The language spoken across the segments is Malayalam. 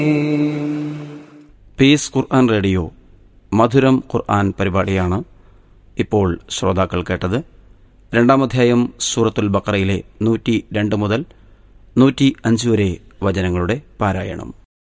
പീസ് ഖുർആൻ റേഡിയോ മധുരം ഖുർആൻ പരിപാടിയാണ് ഇപ്പോൾ ശ്രോതാക്കൾ കേട്ടത് രണ്ടാമധ്യായം സൂറത്തുൽ ബക്കറയിലെ നൂറ്റി രണ്ട് മുതൽ നൂറ്റി അഞ്ച് വരെ വചനങ്ങളുടെ പാരായണം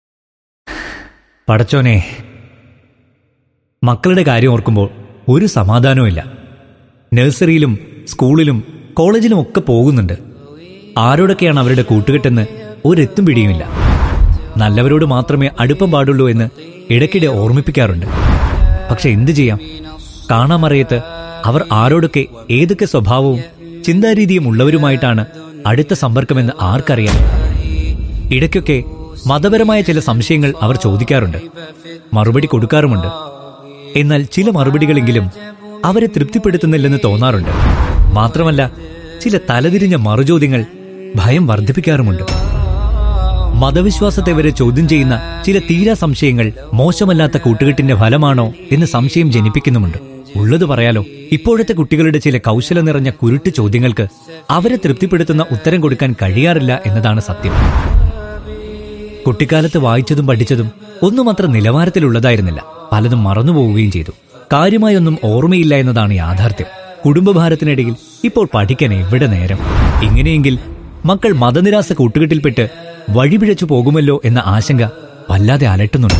പടച്ചോനെ മക്കളുടെ കാര്യം ഓർക്കുമ്പോൾ ഒരു സമാധാനവുമില്ല നഴ്സറിയിലും സ്കൂളിലും കോളേജിലും ഒക്കെ പോകുന്നുണ്ട് ആരോടൊക്കെയാണ് അവരുടെ കൂട്ടുകെട്ടെന്ന് ഒരെത്തും പിടിയുമില്ല നല്ലവരോട് മാത്രമേ അടുപ്പം പാടുള്ളൂ എന്ന് ഇടയ്ക്കിടെ ഓർമ്മിപ്പിക്കാറുണ്ട് പക്ഷെ എന്തു ചെയ്യാം കാണാമറിയത്ത് അവർ ആരോടൊക്കെ ഏതൊക്കെ സ്വഭാവവും ചിന്താരീതിയും ഉള്ളവരുമായിട്ടാണ് അടുത്ത സമ്പർക്കമെന്ന് ആർക്കറിയാം ഇടയ്ക്കൊക്കെ മതപരമായ ചില സംശയങ്ങൾ അവർ ചോദിക്കാറുണ്ട് മറുപടി കൊടുക്കാറുമുണ്ട് എന്നാൽ ചില മറുപടികളെങ്കിലും അവരെ തൃപ്തിപ്പെടുത്തുന്നില്ലെന്ന് തോന്നാറുണ്ട് മാത്രമല്ല ചില തലതിരിഞ്ഞ മറുചോദ്യങ്ങൾ ഭയം വർദ്ധിപ്പിക്കാറുമുണ്ട് മതവിശ്വാസത്തെ വരെ ചോദ്യം ചെയ്യുന്ന ചില തീരാ സംശയങ്ങൾ മോശമല്ലാത്ത കൂട്ടുകെട്ടിന്റെ ഫലമാണോ എന്ന് സംശയം ജനിപ്പിക്കുന്നുമുണ്ട് ഉള്ളത് പറയാലോ ഇപ്പോഴത്തെ കുട്ടികളുടെ ചില കൗശലം നിറഞ്ഞ കുരുട്ട് ചോദ്യങ്ങൾക്ക് അവരെ തൃപ്തിപ്പെടുത്തുന്ന ഉത്തരം കൊടുക്കാൻ കഴിയാറില്ല എന്നതാണ് സത്യം കുട്ടിക്കാലത്ത് വായിച്ചതും പഠിച്ചതും ഒന്നും അത്ര നിലവാരത്തിലുള്ളതായിരുന്നില്ല പലതും മറന്നുപോവുകയും ചെയ്തു കാര്യമായൊന്നും ഓർമ്മയില്ല എന്നതാണ് യാഥാർത്ഥ്യം കുടുംബഭാരത്തിനിടയിൽ ഇപ്പോൾ പഠിക്കാൻ എവിടെ നേരം ഇങ്ങനെയെങ്കിൽ മക്കൾ മതനിരാസ കൂട്ടുകെട്ടിൽപ്പെട്ട് വഴിപിഴച്ചു പോകുമല്ലോ എന്ന ആശങ്ക വല്ലാതെ അലട്ടുന്നുണ്ട്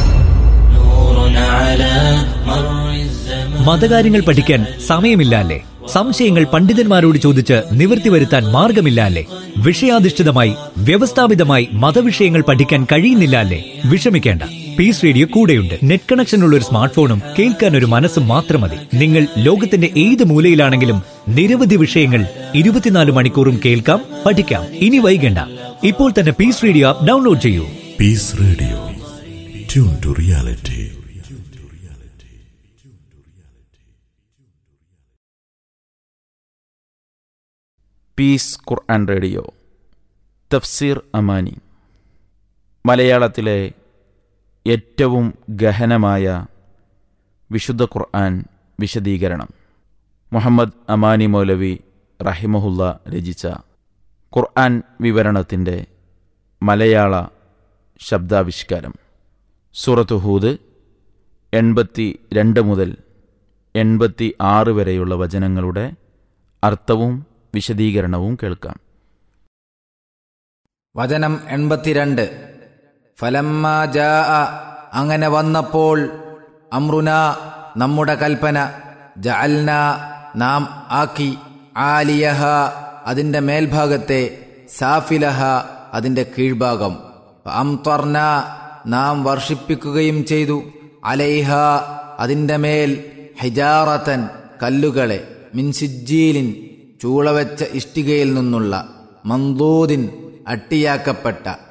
മതകാര്യങ്ങൾ പഠിക്കാൻ സമയമില്ല അല്ലേ സംശയങ്ങൾ പണ്ഡിതന്മാരോട് ചോദിച്ച് നിവൃത്തി വരുത്താൻ മാർഗമില്ല അല്ലേ വിഷയാധിഷ്ഠിതമായി വ്യവസ്ഥാപിതമായി മതവിഷയങ്ങൾ പഠിക്കാൻ കഴിയുന്നില്ല അല്ലേ വിഷമിക്കേണ്ട പീസ് റേഡിയോ കൂടെയുണ്ട് നെറ്റ് കണക്ഷൻ ഉള്ള ഒരു സ്മാർട്ട് ഫോണും കേൾക്കാൻ ഒരു മനസ്സും മാത്രം മതി നിങ്ങൾ ലോകത്തിന്റെ ഏത് മൂലയിലാണെങ്കിലും നിരവധി വിഷയങ്ങൾ ഇരുപത്തിനാല് മണിക്കൂറും കേൾക്കാം പഠിക്കാം ഇനി വൈകണ്ട ഇപ്പോൾ തന്നെ പീസ് റേഡിയോ ആപ്പ് ഡൗൺലോഡ് ചെയ്യൂ Peace Radio. Tune to reality. Peace ഖുർആൻ റേഡിയോ തഫ്സീർ അമാനി മലയാളത്തിലെ ഏറ്റവും ഗഹനമായ വിശുദ്ധ ഖുർആൻ വിശദീകരണം മുഹമ്മദ് അമാനി മൗലവി റഹിമഹുല്ല രചിച്ച ഖുർആൻ വിവരണത്തിൻ്റെ മലയാള ശബ്ദാവിഷ്കാരം സൂറത്ത് ഹൂദ് എൺപത്തി രണ്ട് മുതൽ എൺപത്തി ആറ് വരെയുള്ള വചനങ്ങളുടെ അർത്ഥവും വിശദീകരണവും കേൾക്കാം വചനം എൺപത്തിരണ്ട് ഫലമ്മ ജാ അങ്ങനെ വന്നപ്പോൾ അമ്രുന നമ്മുടെ കൽപ്പന ജഅൽന നാം ആക്കി ആലിയഹ അതിന്റെ മേൽഭാഗത്തെ സാഫിലഹ അതിന്റെ കീഴ്ഭാഗം അംത്വർന നാം വർഷിപ്പിക്കുകയും ചെയ്തു അലൈഹ അതിന്റെ മേൽ ഹിജാറത്തൻ കല്ലുകളെ മിൻസിജ്ജീലിൻ ചൂളവെച്ച ഇഷ്ടികയിൽ നിന്നുള്ള മന്ദൂദിൻ അട്ടിയാക്കപ്പെട്ട